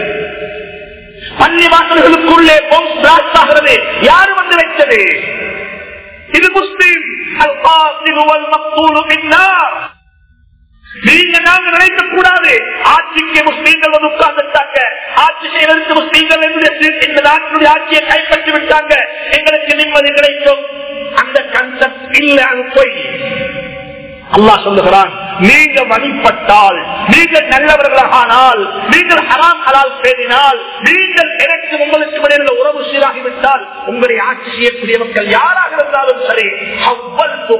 பள்ளி வாசல்களுக்குள்ளே பொம் பிளாஸ்ட் ஆகிறது யாரு வந்து வைத்தது இது முஸ்லீம் அல் காசில் வல் மக்தூலு பின்னார் நீங்க நாங்க நினைக்க கூடாது ஆட்சிக்கு முஸ்லீம்கள் வந்து உட்கார்ந்துட்டாங்க ஆட்சி செய்வதற்கு முஸ்லீம்கள் இந்த நாட்டினுடைய ஆட்சியை கைப்பற்றி விட்டாங்க எங்களுக்கு நிம்மதி கிடைக்கும் அந்த கன்செப்ட் இல்ல அது போய் அல்லா சொல்லுகிறான் நீங்க வழிபட்டால் நீங்கள் நல்லவர்களானால் நீங்கள் ஹராம் ஹலால் பேசினால் நீங்கள் எனக்கு உங்களுக்கு இடையில உறவு சீராகிவிட்டால் உங்களை ஆட்சி செய்யக்கூடிய மக்கள் யாராக இருந்தாலும் சரி அவ்வளவு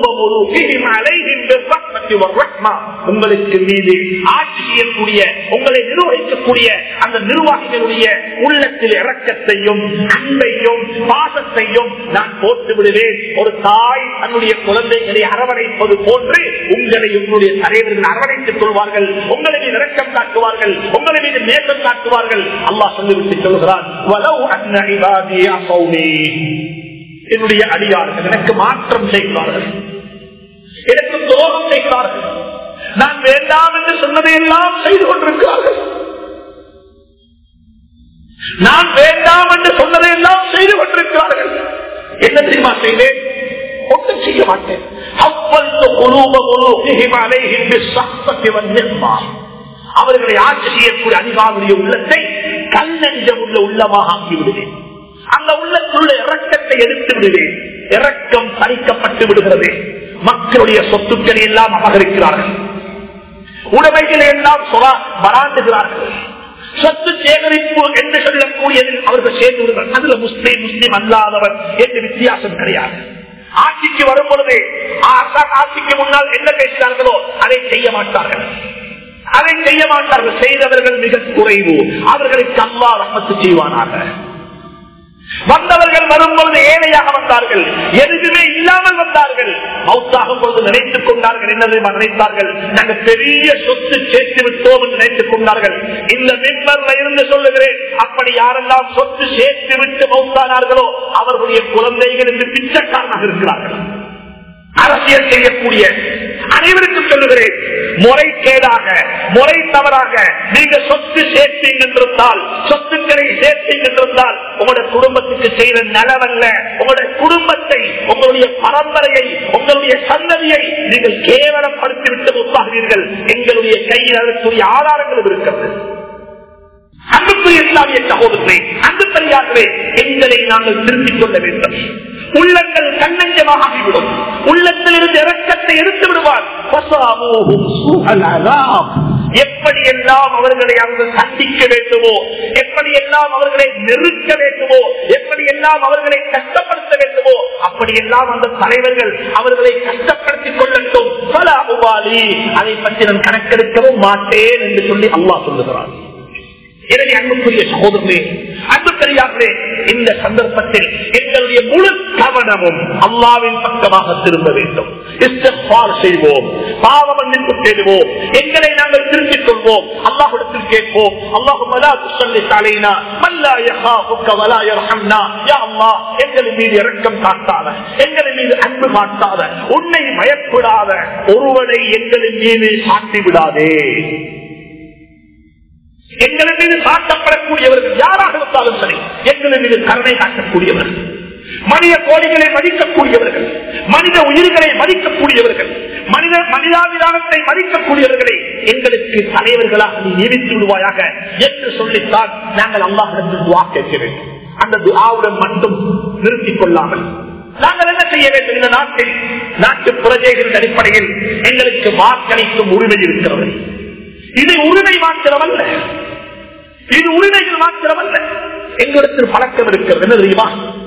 உங்களுக்கு மீது ஆட்சி செய்யக்கூடிய உங்களை நிர்வகிக்கக்கூடிய அந்த நிர்வாகிகளுடைய உள்ளத்தில் இறக்கத்தையும் அன்பையும் பாசத்தையும் நான் போட்டு விடுவேன் ஒரு தாய் தன்னுடைய குழந்தைகளை அரவணைப்பது போன்று உங்களை உங்களுடைய தலைவர்கள் அரவணைத்துக் கொள்வார்கள் உங்களை மீது இறக்கம் காட்டுவார்கள் உங்களை மீது நேசம் காட்டுவார்கள் அல்லாஹ் சொல்லிவிட்டு சொல்கிறான் "வலவ் அன்ன இபாதி அஸௌனி." என்னுடைய அடியார்கள் எனக்கு மாற்றம் செய்கிறார்கள் எனக்கு துரோகம் செய்கிறார்கள் நான் வேண்டாம் என்று சொன்னதையெல்லாம் செய்து கொண்டிருக்கிறார்கள் நான் வேண்டாம் என்று சொன்னதையெல்லாம் செய்து கொண்டிருக்கிறார்கள் என்ன தெரியுமா செய்தேன் ஒன்றும் செய்ய மாட்டேன் அவ்வளவு குலூப குலூபிஹிம் அலைஹிம் பிஸ்ஸஹ்பத்தி வன்னிஹ்மா. அவர்களை ஆட்சி செய்யக்கூடிய அதிகாரியுடைய உள்ளத்தை கல்லஞ்சம் உள்ள உள்ளமாக ஆக்கி விடுவேன் அந்த உள்ளத்துள்ள இறக்கத்தை எடுத்து விடுவேன் இறக்கம் பறிக்கப்பட்டு விடுகிறது மக்களுடைய சொத்துக்களை எல்லாம் அபகரிக்கிறார்கள் உடைமைகளை எல்லாம் சொலா- வராண்டுகிறார்கள் சொத்து சேகரிப்பு என்று சொல்லக்கூடியதில் அவர்கள் சேர்ந்து விடுவார்கள் அதுல முஸ்லீம் முஸ்லீம் அல்லாதவர் என்று வித்தியாசம் கிடையாது ஆட்சிக்கு வரும் பொழுது ஆ- ஆட்சிக்கு முன்னால் என்ன பேசினார்களோ அதை செய்ய மாட்டார்கள் அதை செய்ய மாட்டார்கள் செய்தவர்கள் மிக குறைவு அவர்களுக்கு அல்லா ரஹமத்து செய்வானாக வந்தவர்கள் வரும்பொழுது ஏழையாக வந்தார்கள் எதுவுமே இல்லாமல் வந்தார்கள் மவுத்தாகும் பொழுது நினைத்துக் கொண்டார்கள் என்ன தெரியுமா நினைத்தார்கள் நாங்கள் பெரிய சொத்து சேர்த்து விட்டோம் என்று நினைத்துக் கொண்டார்கள் இந்த மின்பர்ல இருந்து சொல்லுகிறேன் அப்படி யாரெல்லாம் சொத்து சேர்த்து விட்டு மவுத்தானார்களோ அவர்களுடைய குழந்தைகள் என்று பிச்சைக்காரனாக இருக்கிறார்கள் அரசியல் செய்யக்கூடிய அனைவருக்கும் சொல்லுகிறேன் முறைகேடாக முறை தவறாக நீங்க சொத்து சேர்த்தீங்க என்றிருந்தால் சொத்துக்களை சேர்த்தீங்க என்றிருந்தால் உங்களுடைய குடும்பத்துக்கு செய்த நலவல்ல உங்களுடைய குடும்பத்தை உங்களுடைய பரம்பரையை உங்களுடைய சந்ததியை நீங்கள் கேவலப்படுத்தி விட்டு முப்பாகிறீர்கள் எங்களுடைய கையில் அதற்குரிய ஆதாரங்களும் இருக்கிறது அன்புக்குரிய இஸ்லாமிய சகோதரர்களே அன்பு பெரியார்களே எங்களை நாங்கள் திருத்திக் கொள்ள வேண்டும் உள்ளங்கள் கண்ணஞ்சமாக ஆகிவிடும் உள்ளத்தில் இருந்து இறக்கத்தை எடுத்து விடுவார் ஃபஸாமூஹும் சூஅல் அஸாப். எப்படியெல்லாம் அவர்களை அவர்கள் சந்திக்க வேண்டுமோ எப்படியெல்லாம் அவர்களை நெருக்க வேண்டுமோ எப்படியெல்லாம் அவர்களை கஷ்டப்படுத்த வேண்டுமோ அப்படியெல்லாம் அந்த தலைவர்கள் அவர்களை கஷ்டப்படுத்திக் கொள்ளட்டும் பல உபாலி அதை பற்றி நான் கணக்கெடுக்கவும் மாட்டேன் என்று சொல்லி அல்லாஹ் சொல்லுகிறார் எனவே அன்புக்குரிய சகோதரர்களே அன்பு பெரியார்களே இந்த சந்தர்ப்பத்தில் எங்களுடைய முழு கவனமும் அல்லாவின் பக்கமாக திரும்ப வேண்டும் இஸ்திக்பார் செய்வோம் பாவ மன்னிப்பு தேடுவோம் எங்களை நாங்கள் திருத்திக் கொள்வோம் அல்லாஹிடத்தில் கேட்போம் அல்லாஹும் எங்கள் மீது இரக்கம் காட்டாத எங்கள் மீது அன்பு காட்டாத உன்னை பயப்படாத ஒருவனை எங்களின் மீது சாட்டி விடாதே எங்கள் மீது காட்டப்படக்கூடியவர்கள் யாராக இருந்தாலும் சரி எங்கள் மீது கருணை காட்டக்கூடியவர்கள் மனித கோடிகளை மதிக்கக்கூடியவர்கள் மனித உயிர்களை மதிக்கக்கூடியவர்கள் மனித மனிதாபிதானத்தை மதிக்கக்கூடியவர்களை எங்களுக்கு தலைவர்களாக நீ நியமித்து விடுவாயாக என்று சொல்லித்தான் நாங்கள் அல்லாஹிடத்தில் துவா கேட்க வேண்டும் அந்த துவாவுடன் மட்டும் நிறுத்திக் கொள்ளாமல் நாங்கள் என்ன செய்ய வேண்டும் இந்த நாட்டில் நாட்டு பிரஜைகளின் அடிப்படையில் எங்களுக்கு வாக்களிக்கும் உரிமை இருக்கிறது இது உரிமை மாத்திரமல்ல இது உரிமைகள் மாத்திரமல்ல எங்களிடத்தில் பழக்கம் இருக்கிறது என்ன தெரியுமா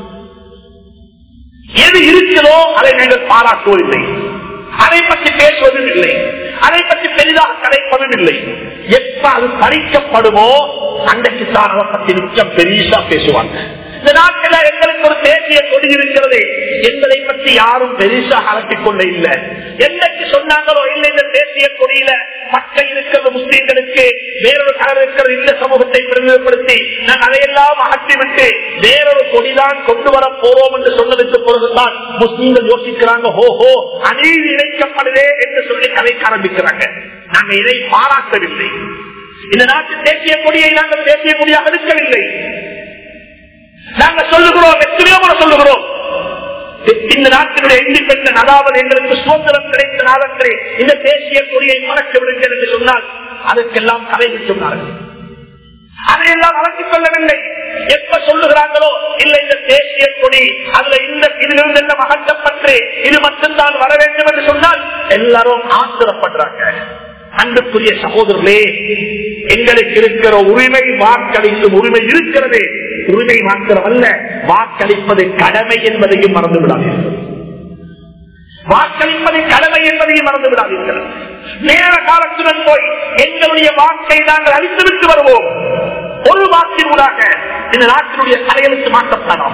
எது இருக்கிறதோ அதை நாங்கள் பாராட்டுவதில்லை அதை பற்றி பேசுவதும் இல்லை அதை பற்றி பெரிதாக கலைப்பதும் இல்லை எப்ப அது பறிக்கப்படுமோ அன்றைக்கு தான் அதை பற்றி நிச்சயம் பெரியசா பேசுவாங்க இந்த நாட்டில் எங்களுக்கு ஒரு தேசிய கொடி இருக்கிறது எங்களை பற்றி யாரும் பெருசாக அலட்டிக் கொள்ள இல்லை என்னைக்கு சொன்னாங்களோ இல்லை இந்த தேசிய கொடியில மக்கள் இருக்கிற முஸ்லீம்களுக்கு வேறொரு கலர் இருக்கிற இந்த சமூகத்தை பிரதிநிதிப்படுத்தி நாங்கள் அதையெல்லாம் அகற்றிவிட்டு வேறொரு கொடிதான் கொண்டு வர போறோம் என்று சொன்னதுக்கு பிறகுதான் முஸ்லீம்கள் யோசிக்கிறாங்க ஹோஹோ அநீதி இணைக்கப்படுதே என்று சொல்லி கதைக்க ஆரம்பிக்கிறாங்க நாங்கள் இதை பாராட்டவில்லை இந்த நாட்டின் தேசிய கொடியை நாங்கள் தேசிய கொடியாக இருக்கவில்லை நாங்கள் சொல்லுகிறோம் எத்தனையோ முறை சொல்லுகிறோம் இந்த நாட்டினுடைய இண்டிபெண்டன்ட் அதாவது எங்களுக்கு சுதந்திரம் கிடைத்த நாளங்களே இந்த தேசிய கொடியை மறக்க விடுங்கள் என்று சொன்னால் அதற்கெல்லாம் கலைவி சொன்னார்கள் அதையெல்லாம் வளர்த்துக் கொள்ளவில்லை எப்ப சொல்லுகிறாங்களோ இல்ல இந்த தேசிய கொடி அதுல இந்த இதிலிருந்து எல்லாம் அகற்றப்பட்டு இது மட்டும்தான் வர வேண்டும் என்று சொன்னால் எல்லாரும் ஆத்திரப்படுறாங்க அன்புக்குரிய சகோதரர்களே எங்களுக்கு இருக்கிற உரிமை வாக்களிக்கும் உரிமை இருக்கிறது உரிமை மாத்திரம் அல்ல வாக்களிப்பது கடமை என்பதையும் மறந்து விடாதீர்கள் வாக்களிப்பது கடமை என்பதையும் மறந்து விடாதீர்கள் நேர காலத்துடன் போய் எங்களுடைய வாக்கை நாங்கள் அளித்துவிட்டு வருவோம் ஒரு வாக்கினூடாக இந்த நாட்டினுடைய தலையெழுத்து மாற்றப்படலாம்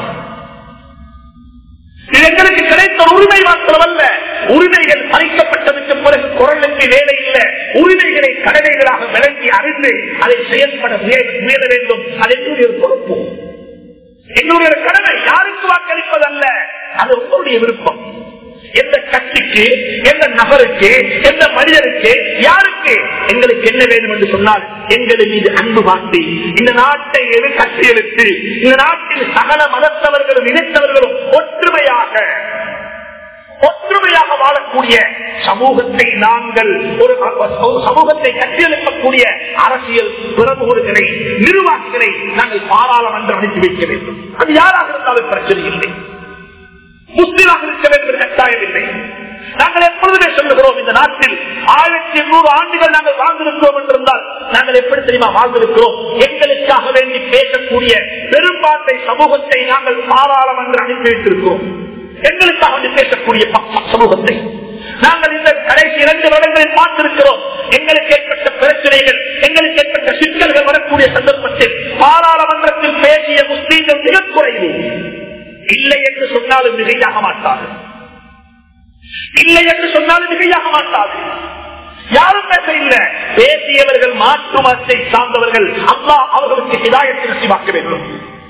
இது எங்களுக்கு கிடைத்த உரிமை மாத்திரமல்ல உரிமைகள் பறிக்கப்பட்டதற்கு பிறகு குரலுக்கு வேலை இல்லை உரிமைகளை கடமைகளாக விளங்கி அறிந்து அதை செயல்பட முயல வேண்டும் அது எங்களுடைய பொறுப்பு எங்களுடைய கடமை யாருக்கு வாக்களிப்பதல்ல அது உங்களுடைய விருப்பம் எந்த கட்சிக்கு எந்த நபருக்கு எந்த மனிதருக்கு யாருக்கு எங்களுக்கு என்ன வேண்டும் என்று சொன்னால் எங்களின் மீது அன்பு காட்டி இந்த நாட்டை எது கட்டியெழுத்து இந்த நாட்டில் சகல மதத்தவர்களும் இணைத்தவர்களும் ஒற்றுமையாக ஒற்றுமையாக வாழக்கூடிய சமூகத்தை நாங்கள் ஒரு சமூகத்தை கட்டியெழுப்பக்கூடிய அரசியல் பிரமுகர்களை நிர்வாகிகளை நாங்கள் பாராளுமன்றம் அனுப்பி வைக்க வேண்டும் அது யாராக இருந்தாலும் பிரச்சனை இல்லை முஸ்லிமாக இருக்க வேண்டும் என்று கட்டாயம் இல்லை நாங்கள் எப்பொழுதுமே சொல்லுகிறோம் இந்த நாட்டில் ஆயிரத்தி எண்ணூறு ஆண்டுகள் நாங்கள் வாழ்ந்திருக்கிறோம் என்றிருந்தால் நாங்கள் எப்படி தெரியுமா வாழ்ந்திருக்கிறோம் எங்களுக்காக வேண்டி பேசக்கூடிய பெரும்பான்மை சமூகத்தை நாங்கள் பாராளுமன்றம் அனுப்பி வைத்திருக்கிறோம் எங்களுக்காக வேண்டி பேசக்கூடிய சமூகத்தை நாங்கள் இந்த கடைசி இரண்டு வருடங்களில் பார்த்திருக்கிறோம் எங்களுக்கு ஏற்பட்ட பிரச்சனைகள் எங்களுக்கு ஏற்பட்ட சிக்கல்கள் வரக்கூடிய சந்தர்ப்பத்தில் பாராளுமன்றத்தில் பேசிய முஸ்லீம்கள் மிக குறைவு இல்லை என்று சொன்னாலும் மிகையாக மாட்டார்கள் இல்லை என்று சொன்னாலும் மிகையாக மாட்டார்கள் யாரும் பேச இல்லை பேசியவர்கள் மாற்று மதத்தை சார்ந்தவர்கள் அல்லா அவர்களுக்கு இதாயத்தை நசிவாக்க வேண்டும்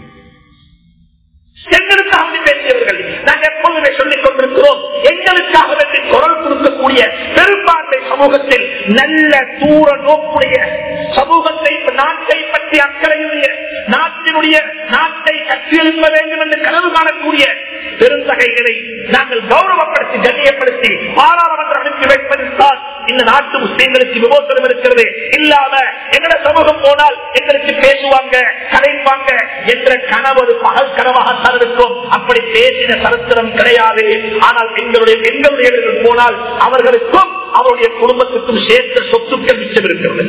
எங்களுக்காக பேசியவர்கள் நாங்கள் எப்பொழுதுமே சொல்லிக் கொண்டிருக்கிறோம் எங்களுக்காக வேண்டி குரல் கொடுக்கக்கூடிய பெரும்பான்மை சமூகத்தில் நல்ல தூர நோக்குடைய சமூகத்தை நாட்டை பற்றி அக்கறையுடைய நாட்டினுடைய நாட்டை கட்டியெழுப்ப வேண்டும் என்று கனவு காணக்கூடிய பெருந்தகைகளை நாங்கள் கௌரவப்படுத்தி கண்ணியப்படுத்தி பாராளுமன்றம் அனுப்பி வைப்பதற்கால் இந்த நாட்டு முஸ்லீம்களுக்கு விமோசனம் இருக்கிறது இல்லாம எங்கட சமூகம் போனால் எங்களுக்கு பேசுவாங்க கலைப்பாங்க என்ற கனவு ஒரு பகல் கனவாகத்தான் இருக்கும் அப்படி பேசின சரித்திரம் கிடையாது ஆனால் எங்களுடைய எங்களுடையவர்கள் போனால் அவர்களுக்கும் அவருடைய குடும்பத்துக்கும் சேர்த்த சொத்துக்கள் மிச்சம் இருக்கிறது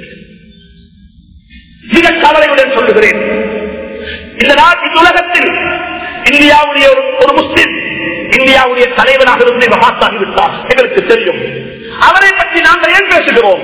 மிக கவலையுடன் சொல்லுகிறேன் இந்த நாட்டின் உலகத்தில் இந்தியாவுடைய ஒரு ஒரு முஸ்லிம் இந்தியாவுடைய தலைவனாக இருந்து மகாத்தாகிவிட்டார் எங்களுக்கு தெரியும் அவரை பற்றி நாங்கள் ஏன் பேசுகிறோம்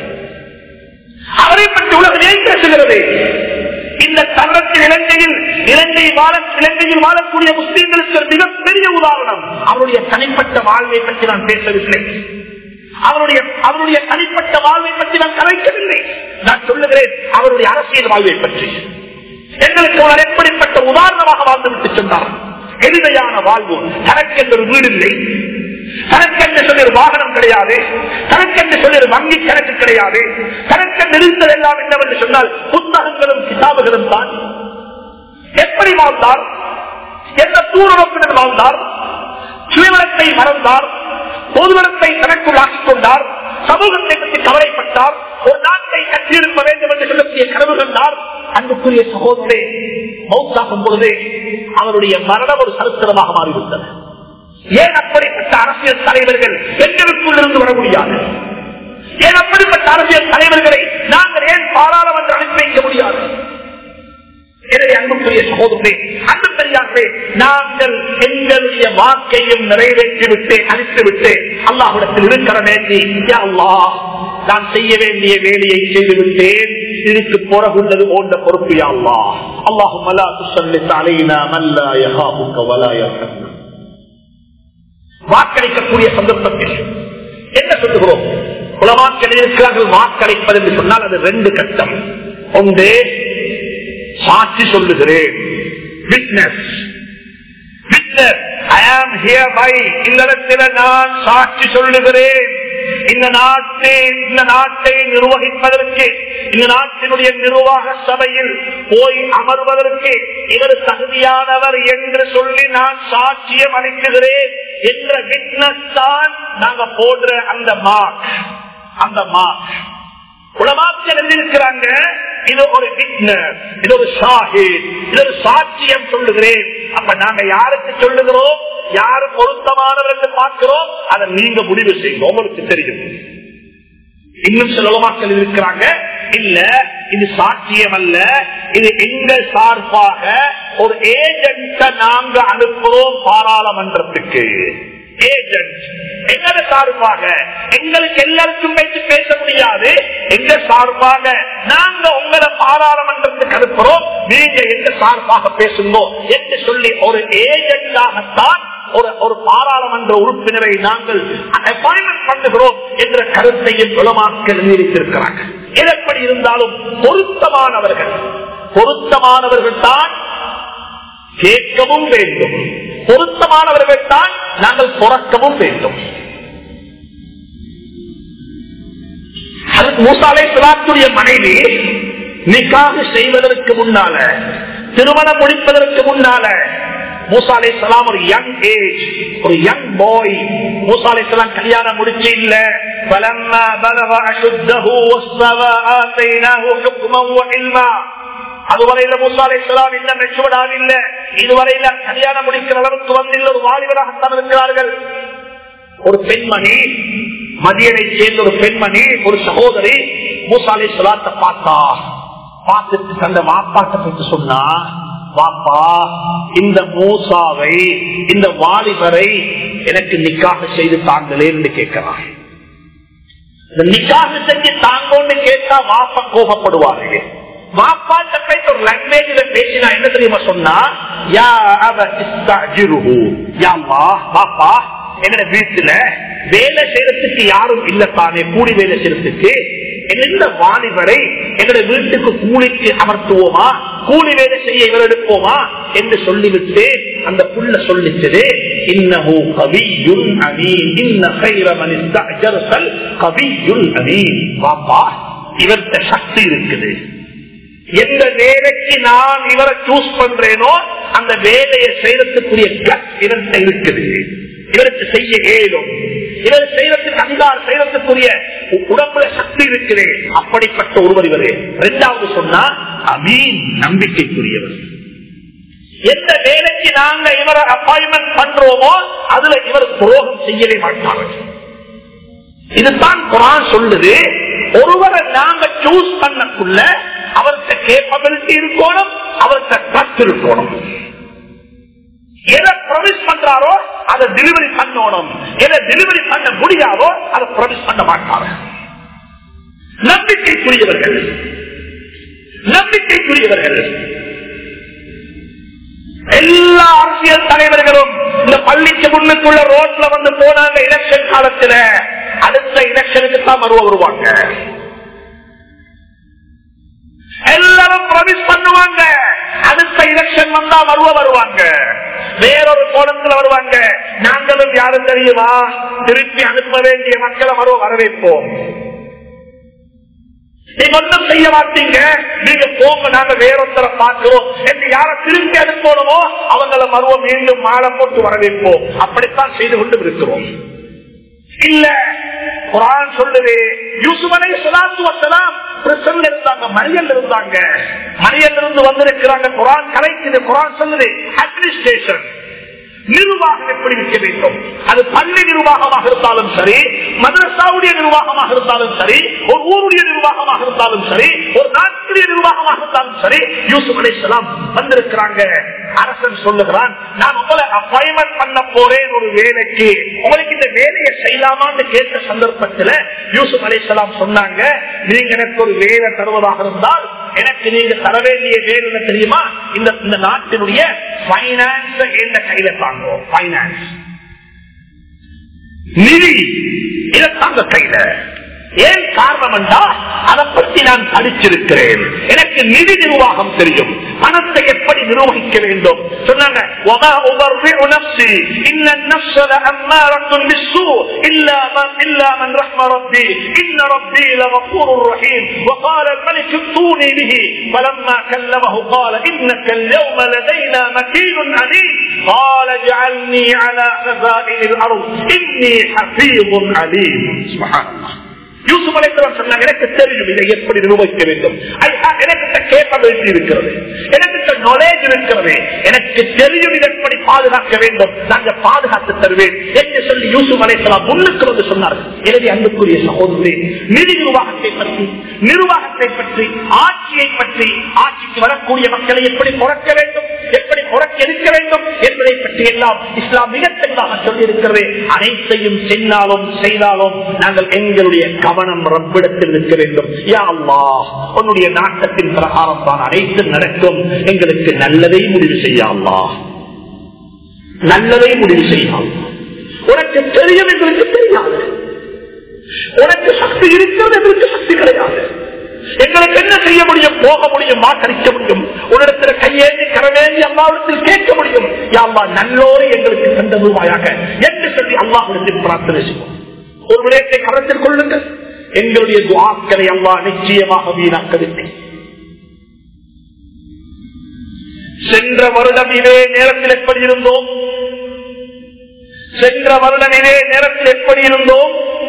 அவரை பற்றி உலகம் ஏன் பேசுகிறது இந்த தருணத்தில் இலங்கையில் இலங்கை வாழ இலங்கையில் வாழக்கூடிய முஸ்லீம்களுக்கு ஒரு மிகப்பெரிய உதாரணம் அவருடைய தனிப்பட்ட வாழ்வை பற்றி நான் பேசவில்லை அவருடைய அவருடைய தனிப்பட்ட வாழ்வை பற்றி நான் கலைக்கவில்லை நான் சொல்லுகிறேன் அவருடைய அரசியல் வாழ்வை பற்றி எங்களுக்கு அவர் எப்படிப்பட்ட உதாரணமாக வாழ்ந்துவிட்டு சொன்னார் எளிமையான வாழ்வு தனக்கென்று ஒரு வீடு இல்லை தனக்கென்று சொல்லி ஒரு வாகனம் கிடையாது தனக்கென்று சொல்லி ஒரு வங்கி கணக்கு கிடையாது தனக்கென்று இருந்ததெல்லாம் என்னவென்று சொன்னால் புத்தகங்களும் கிதாபுகளும் தான் எப்படி வாழ்ந்தார் எந்த தூரத்துடன் வாழ்ந்தார் சுயநலத்தை மறந்தார் பொதுநலத்தை தனக்குள் ஆக்கிக் கொண்டார் சமூகத்தை பற்றி கவலைப்பட்டார் ஒரு நாட்டை கட்டியிருக்க வேண்டும் என்று சொல்லக்கூடிய கனவு கண்டார் அன்புக்குரிய சகோதரே மௌத்தாகும் பொழுது அவருடைய மரணம் ஒரு சரித்திரமாக மாறிவிட்டது ஏன் அப்படிப்பட்ட அரசியல் தலைவர்கள் எங்களுக்குள் இருந்து வர முடியாது ஏன் அப்படிப்பட்ட அரசியல் தலைவர்களை நாங்கள் ஏன் பாராளுமன்ற அனுப்பி வைக்க முடியாது எனவே அன்புக்குரிய சகோதரே அன்பு பெரியார்களே நாங்கள் எங்களுடைய வாக்கையும் நிறைவேற்றிவிட்டு அளித்துவிட்டு அல்லாஹுடத்தில் இருக்கிற வேண்டி அல்லா நான் செய்ய வேண்டிய வேலையை செய்துவிட்டேன் இதுக்கு பிறகுள்ளது போன்ற பொறுப்பு அல்லா அல்லாஹும் அலா துசல்லித் அலைனா மல்லா யஹாபுக்க வலா யர்ஹம்னா வாக்களிக்கக்கூடிய சந்தர்ப்பத்தில் என்ன சொல்லுகிறோம் உலமாக்கள் இருக்கிறார்கள் வாக்களிப்பது என்று சொன்னால் அது ரெண்டு கட்டம் ஒன்று சாட்சி சொல்லுகிறேன் விட்னஸ் இல்லத்தில் நான் சாட்சி சொல்லுகிறேன் இந்த நாட்டை இந்த நாட்டை நிர்வகிப்பதற்கு இந்த நாட்டினுடைய நிர்வாக சபையில் போய் அமர்வதற்கு இவர் தகுதியானவர் என்று சொல்லி நான் சாட்சியம் அளிக்குகிறேன் என்ற விட்னஸ் தான் நாங்க போடுற அந்த மார்க் அந்த மார்க் உலமாக்கள் எழுதியிருக்கிறாங்க இது ஒரு விட்னஸ் இது ஒரு ஷாஹித் இது ஒரு சாட்சியம் சொல்லுகிறேன் அப்ப நாங்க யாருக்கு சொல்லுகிறோம் யாரு பொருத்தமானவர் என்று பார்க்கிறோம் அதை நீங்க முடிவு செய்யுங்க உங்களுக்கு தெரியும் இன்னும் சில உலமாக்கள் இருக்கிறாங்க இல்ல இது சாட்சியம் அல்ல இது எங்கள் சார்பாக ஒரு ஏஜென்ட நாங்க அனுப்புறோம் பாராளுமன்றத்துக்கு ஏஜென்ட் எங்கள சார்பாக எங்களுக்கு எல்லாருக்கும் வைத்து பேச முடியாது எங்க சார்பாக நாங்க உங்களை பாராளுமன்றத்துக்கு அனுப்புறோம் நீங்க எங்க சார்பாக பேசுங்க என்று சொல்லி ஒரு ஏஜென்டாகத்தான் ஒரு ஒரு பாராளுமன்ற உறுப்பினரை நாங்கள் அப்பாயின்மெண்ட் பண்ணுகிறோம் என்ற கருத்தையும் உலமாக்கள் நீடித்திருக்கிறாங்க எதப்படி இருந்தாலும் பொருத்தமானவர்கள் பொருத்தமானவர்கள் தான் கேட்கவும் வேண்டும் பொருத்தமானவர்கள் தான் நாங்கள் புறக்கவும் வேண்டும் மூசாலை பிளாத்துடைய மனைவி நிக்காக செய்வதற்கு முன்னால திருமணம் முடிப்பதற்கு முன்னால மூசாலை சலாம் ஒரு யங் ஏஜ் ஒரு யங் பாய் மூசாலை சலாம் கல்யாணம் முடிச்சு இல்ல فلما بلغ أشده واستوى آتيناه حكما وعلما அதுவரையில முல்லாலை சலாம் இன்னும் மெச்சுவடாக இல்ல இதுவரையில கல்யாணம் முடிக்கிற அளவுக்கு வந்து ஒரு வாலிபராகத்தான் இருக்கிறார்கள் ஒரு பெண்மணி மதியனை சேர்ந்த ஒரு பெண்மணி ஒரு சகோதரி மூசாலை சலாத்தை பார்த்தா பார்த்துட்டு தந்த வாப்பாட்ட பற்றி சொன்னா வாப்பா இந்த மூசாவை இந்த வாலிபரை எனக்கு நிக்காக செய்து தாங்களே என்று கேட்கிறான் இந்த நிக்காக செஞ்சு தாங்கன்னு கேட்டா வாப்பா கோபப்படுவாரு வாப்பாட்ட போயிட்டு ஒரு லாங்குவேஜ்ல பேசினா என்ன தெரியுமா சொன்னா யா அவ இஸ்தாஜிருஹு யாம்மா வாப்பா என்னோட வீட்டுல வேலை செய்யறதுக்கு யாரும் இல்ல தானே கூலி வேலை செய்யறதுக்கு எந்த வாலிபரை எங்களுடைய வீட்டுக்கு கூலிக்கு அமர்த்துவோமா கூலி வேலை செய்ய இவர் எடுப்போமா என்று சொல்லிவிட்டு அந்த புள்ள சொல்லிச்சது இன்னஹு கவியுன் அமீன் இன்ன கைரமன் இஸ்தஅஜர்சல் கவியுன் அமீன் வாப்பா இவர்கிட்ட சக்தி இருக்குது எந்த வேலைக்கு நான் இவரை சூஸ் பண்றேனோ அந்த வேலையை செய்யறதுக்குரிய கட் இவர்கிட்ட இருக்குது இவருக்கு செய்ய ஏதும் இவர் செய்யறதுக்கு அதிகாரம் செய்யறதுக்குரிய உடம்புல சக்தி இருக்குது அப்படிப்பட்ட ஒருவர் இவரு இரண்டாவது சொன்னா அமீன் நம்பிக்கைக்குரியவர் எந்த வேலைக்கு நாங்க இவரை அப்பாயின்மெண்ட் பண்றோமோ அதுல இவர் துரோகம் செய்யவே மாட்டார்கள் இதுதான் குரான் சொல்லுது ஒருவரை நாங்க சூஸ் பண்ணக்குள்ள அவர்கிட்ட கேப்பபிலிட்டி இருக்கணும் அவர்கிட்ட ட்ரஸ்ட் இருக்கணும் எதை ப்ரொமிஸ் பண்றாரோ அதை டெலிவரி பண்ணணும் எதை டெலிவரி பண்ண முடியாதோ அதை ப்ரொமிஸ் பண்ண மாட்டாங்க நம்பிக்கைக்குரியவர்கள் நம்பிக்கைக்குரியவர்கள் எல்லா அரசியல் தலைவர்களும் இந்த பள்ளிக்கு முன்னுக்குள்ள ரோட்ல வந்து போனாங்க எலெக்ஷன் காலத்துல அடுத்த எலெக்ஷனுக்கு தான் வருவ வருவாங்க எல்லாரும் ப்ரொமிஸ் பண்ணுவாங்க அடுத்த எலெக்ஷன் வந்தா வருவ வருவாங்க வேறொரு கோணத்துல வருவாங்க நாங்களும் யாரும் தெரியுமா திருப்பி அனுப்ப வேண்டிய மக்களை வருவ வரவேற்போம் நீங்க ஒன்றும் செய்ய மாட்டீங்க நீங்க போங்க நாங்க வேறொருத்தர பார்க்கிறோம் என்று யார திருப்பி அனுப்பணுமோ அவங்கள மருவ மீண்டும் மாலை போட்டு வரவேற்போம் அப்படித்தான் செய்து கொண்டு இருக்கிறோம் இல்ல குரான் சொல்லுது யூசுமனை சலாத்து வசலாம் பிரசன்ல இருந்தாங்க மரியல் இருந்தாங்க மரியல் இருந்து வந்திருக்கிறாங்க குரான் கலைக்குது குரான் சொல்லுது அட்மினிஸ்ட்ரேஷன் நிர்வாகம் எப்படி வைக்க வேண்டும் அது பள்ளி நிர்வாகம் நிர்வாகமாக இருந்தாலும் சரி மதரசாவுடைய நிர்வாகமாக இருந்தாலும் சரி ஒரு ஊருடைய நிர்வாகமாக இருந்தாலும் சரி ஒரு நாட்டுடைய நிர்வாகமாக இருந்தாலும் சரி யூசுப் அலைசலாம் வந்திருக்கிறாங்க அரசன் சொல்லுகிறான் நான் உங்களை அப்பாயின்மெண்ட் பண்ண போறேன் ஒரு வேலைக்கு உங்களுக்கு இந்த வேலையை செய்யலாமான்னு கேட்ட சந்தர்ப்பத்தில் யூசுப் அலைசலாம் சொன்னாங்க நீங்க எனக்கு ஒரு வேலை தருவதாக இருந்தால் எனக்கு நீங்க தர வேண்டிய வேலை என்ன தெரியுமா இந்த இந்த நாட்டினுடைய பைனான்ஸ் எந்த கையில தாங்குவோம் பைனான்ஸ் நிதி இதை தாங்க கையில ஏன் காரணம் என்றா அதை பற்றி நான் படிச்சிருக்கிறேன் எனக்கு நிதி நிர்வாகம் தெரியும் பணத்தை எப்படி நிர்வகிக்க வேண்டும் சொன்னாங்க "وَمَا أُبَرِّئُ نَفْسِي إِنَّ النَّفْسَ لَأَمَّارَةٌ بِالسُّوءِ إِلَّا مَنْ إِلَّا مَنْ رَحِمَ رَبِّي إِنَّ رَبِّي لَغَفُورٌ رَحِيمٌ وقال الملك ائتوني به فلما كلمه قال إنك اليوم لدينا مكين أليم قال اجعلني على خزائن الأرض إني حفيظ عليم سبحان الله யூசுப் அலைத்தவர் சொன்னாங்க எனக்கு தெரியும் இதை எப்படி நிர்வகிக்க வேண்டும் I- I- எனக்கு கேப்பபிலிட்டி இருக்கிறது எனக்கு நாலேஜ் இருக்கிறது எனக்கு தெரியும் இதை எப்படி பாதுகாக்க வேண்டும் நாங்க பாதுகாத்து தருவேன் என்று சொல்லி யூசுப் அலைத்தலாம் முன்னுக்கு வந்து சொன்னார்கள் எனவே அன்புக்குரிய சகோதரே நிதி நிர்வாகத்தை பற்றி நிர்வாகத்தை பற்றி ஆட்சியை பற்றி ஆட்சிக்கு வரக்கூடிய மக்களை எப்படி புறக்க வேண்டும் எப்படி புறக்க இருக்க வேண்டும் என்பதை பற்றி எல்லாம் இஸ்லாம் மிக தெளிவாக சொல்லியிருக்கிறது அனைத்தையும் சென்னாலும் செய்தாலும் நாங்கள் எங்களுடைய கவனம் ரப்பிடத்தில் இருக்க வேண்டும் யா அல்லாஹ் உன்னுடைய நாட்டத்தின் பிரகாரம் தான் அனைத்தும் நடக்கும் எங்களுக்கு நல்லதை முடிவு செய்ய அல்லாஹ் நல்லதை முடிவு செய்யலாம் உனக்கு தெரியும் எங்களுக்கு தெரியாது உனக்கு சக்தி இருக்கிறது எங்களுக்கு சக்தி கிடையாது எங்களுக்கு என்ன செய்ய முடியும் போக முடியும் வாக்களிக்க முடியும் உன்னிடத்துல கையேந்தி கரவேந்தி அல்லாவிடத்தில் கேட்க முடியும் யாவா நல்லோரை எங்களுக்கு தந்ததுவாயாக என்று சொல்லி அல்லாஹிடத்தில் பிரார்த்தனை செய்வோம் ஒரு விடயத்தை கருத்தில் கொள்ளுங்கள் எங்களுடைய துவாக்களை அல்லா நிச்சயமாக வீணாக்கவில்லை சென்ற வருடம் இதே நேரத்தில் எப்படி இருந்தோம் சென்ற வருடம் இதே நேரத்தில் எப்படி இருந்தோம்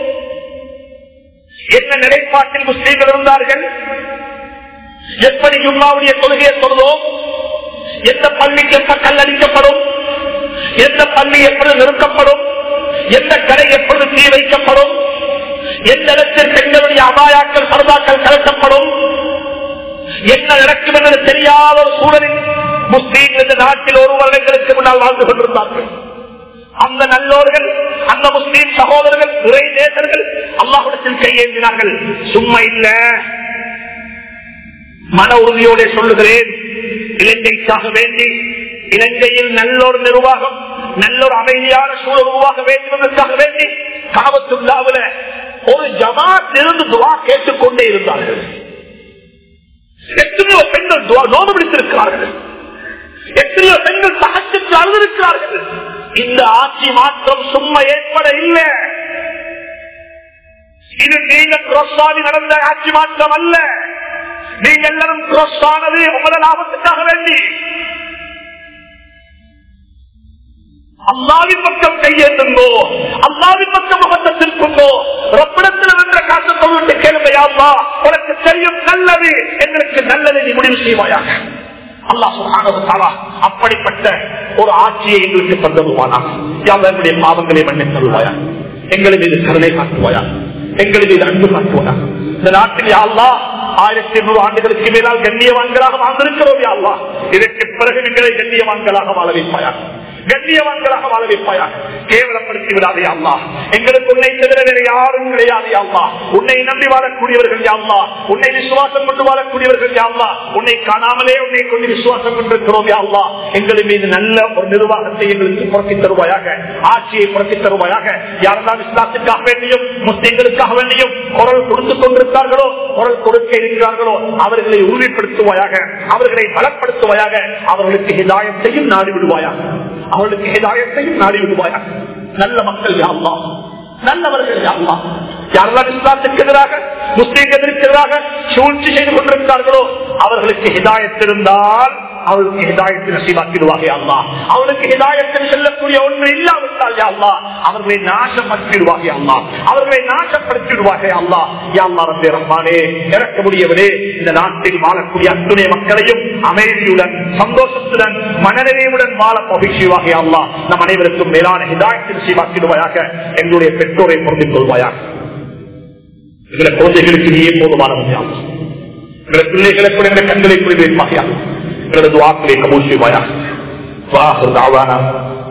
என்ன நிலைப்பாட்டில் முஸ்லீம்கள் இருந்தார்கள் எப்படி ஜும்மாவுடைய கொள்கையை சொல்வோம் எந்த பள்ளிக்கு எப்ப கல்லடிக்கப்படும் எந்த பள்ளி எப்பொழுது நிறுத்தப்படும் எந்த கடை எப்பொழுது தீ வைக்கப்படும் எந்த இடத்தில் பெண்களுடைய அபாயாக்கள் சரதாக்கள் கலக்கப்படும் என்ன நடக்கும் என்பது தெரியாத ஒரு சூழலில் முஸ்லீம் இந்த நாட்டில் ஒரு வருடங்களுக்கு முன்னால் வாழ்ந்து கொண்டிருந்தார்கள் அந்த நல்லோர்கள் அந்த முஸ்லீம் சகோதரர்கள் துறை நேசர்கள் அல்லாஹிடத்தில் கையேந்தினார்கள் சும்மா இல்ல மன உறுதியோட சொல்லுகிறேன் இலங்கைக்காக வேண்டி இலங்கையில் நல்லொரு நிர்வாகம் நல்லொரு அமைதியான சூழல் உருவாக வேண்டும் என்பதற்காக வேண்டி காவத்துள்ளாவில் ஒரு ஜமாத் இருந்து துவா கேட்டுக்கொண்டே இருந்தார்கள் எத்தனையோ பெண்கள் துவா நோடு பிடித்திருக்கிறார்கள் எத்தனையோ பெண்கள் தகச்சு அழுதிருக்கிறார்கள் இந்த ஆட்சி மாற்றம் சும்மா ஏற்பட இல்லை இது நீங்க குரோஸ்வாமி நடந்த ஆட்சி மாற்றம் அல்ல நீங்க எல்லாரும் குரோஸ் ஆனது உங்கள லாபத்துக்காக வேண்டி அல்லாவின் பக்கம் கையேந்துங்கோ அல்லாவின் பக்கம் முகத்தை திருப்புங்கோ ரப்பிடத்தில் வென்ற காசு சொல்லிட்டு கேளுமையாமா உனக்கு தெரியும் நல்லது எங்களுக்கு நல்லதை நீ முடிவு செய்வாயாக அல்லா சுகானது அப்படிப்பட்ட ஒரு ஆட்சியை எங்களுக்கு தந்தருவானா எங்களுடைய பாவங்களை மன்னித் தருவாயா எங்களை மீது கருணை காட்டுவாயா எங்களை மீது அன்பு காட்டுவாயா இந்த நாட்டில் யாழ்லா ஆயிரத்தி எண்ணூறு ஆண்டுகளுக்கு மேலால் கண்ணியவான்களாக வாழ்ந்திருக்கிறோம் யாழ்லா இதற்கு பிறகு எங்களை கண்ணியவான்களாக வாழ வைப்பாயா கண்ணியவான்களாக வாழ வைப்பாயா கேவலப்படுத்தி விடாதே அல்லா எங்களுக்கு உன்னை தவிர வேறு யாரும் கிடையாது யாழ்லா உன்னை நம்பி வாழக்கூடியவர்கள் யாழ்லா உன்னை விசுவாசம் கொண்டு வாழக்கூடியவர்கள் யாழ்லா உன்னை காணாமலே உன்னை கொண்டு விசுவாசம் கொண்டிருக்கிறோம் யாழ்லா எங்களின் மீது நல்ல ஒரு நிர்வாகத்தை எங்களுக்கு புறக்கி தருவாயாக ஆட்சியை புறக்கி தருவாயாக யாரெல்லாம் இஸ்லாத்துக்காக வேண்டியும் முஸ்லிம்களுக்காக வேண்டியும் குரல் கொடுத்துக் கொண்டிருக்கிறார்களோ குரல் கொடுக்க இருக்கிறார்களோ அவர்களை உறுதிப்படுத்துவாயாக அவர்களை பலப்படுத்துவாயாக அவர்களுக்கு ஹிதாயத்தையும் நாடி விடுவாயாக அவர்களுக்கு ஹிதாயத்தையும் நாடி விடுவாயாக நல்ல மக்கள் யாழ்லா நல்லவர்கள் யாழ்லா யாரெல்லாம் இஸ்லாத்துக்கு எதிராக முஸ்லீம்களுக்கு எதிராக சூழ்ச்சி செய்து கொண்டிருக்கிறார்களோ அவர்களுக்கு ஹிதாயத் இருந்தால் அவருக்கு ஹிதாயத்தை நசீவாக்கிடுவாக அல்லா அவருக்கு ஹிதாயத்தில் செல்லக்கூடிய ஒன்று இல்லாவிட்டால் யா அல்லா அவர்களை நாசப்படுத்திடுவாக அல்லா அவர்களை நாசப்படுத்திடுவாக அல்லா யா அல்லா ரப்பே ரஹ்மானே இறக்க முடியவரே இந்த நாட்டில் வாழக்கூடிய அத்துணை மக்களையும் அமைதியுடன் சந்தோஷத்துடன் மனநிறைவுடன் வாழ மகிழ்ச்சிவாக அல்லா நம் அனைவருக்கும் மேலான ஹிதாயத்தில் சீவாக்கிடுவாயாக எங்களுடைய பெற்றோரை பொருந்திக் கொள்வாயாக எங்களை குழந்தைகளுக்கு நீயே போதுமானவன் எங்களை பிள்ளைகளை கூட எங்களை கண்களை குறி வைப்பாயா எங்களது வாக்களை கபூல் செய்வாயா வாஹர் தாவானா